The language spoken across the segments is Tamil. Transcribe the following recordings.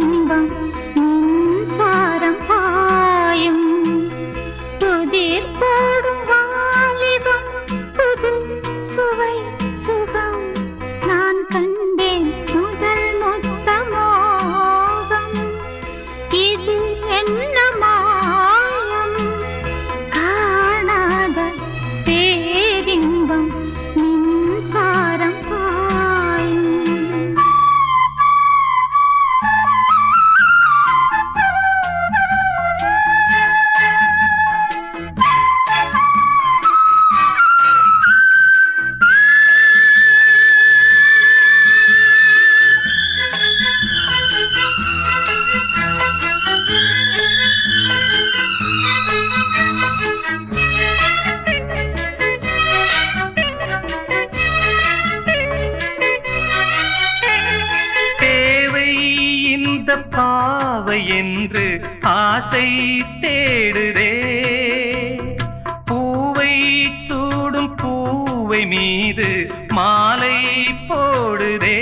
பேரின்பம் மின்சாரம் பாயும் புதிர் போடும் வாலிபம் புது சுவை சுகம் நான் கண்டேன் முதல் மொத்த மோகம் இது என்ன மாயம் காணாத பேரின்பம் மின்சாரம் பாயும் தேவை இந்த பாவை என்று ஆசை தேடுதே பூவை சூடும் பூவை மீது மாலை போடுதே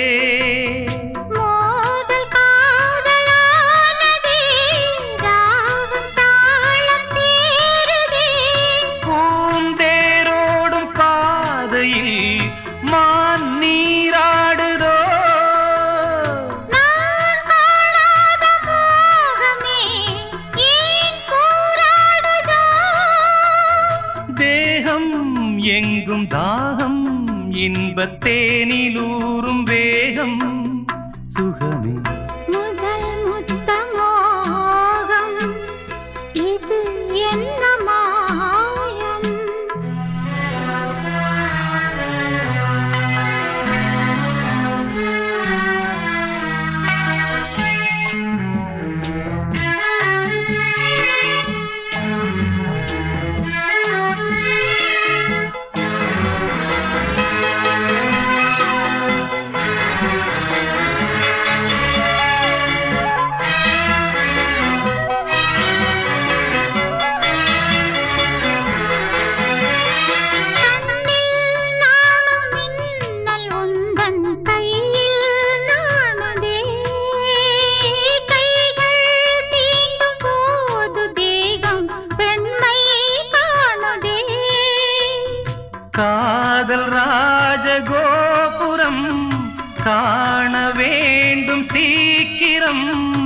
மோதல் காதலானதே ராகம் தாளம் சேருதே பூந்தேரோடும் பாதையில் மான் நீராடுதோ நான் காணாத மோகமே ஏன் போராடுதோ தேகம் எங்கும் தாகம் இன்பத் தேனிலூறும் வேகம் சுகமே முதல் முத்த மோகம் இது என்ன மாயம் கண்ணில் நாணும் மின்னல் உந்தன் கையில் நாணுதே கைகள் தீண்டும் போது தேகம் பெண்மை காணுதே காதல் ராஜகோபுரம் காண வேண்டும் சீக்கிரம்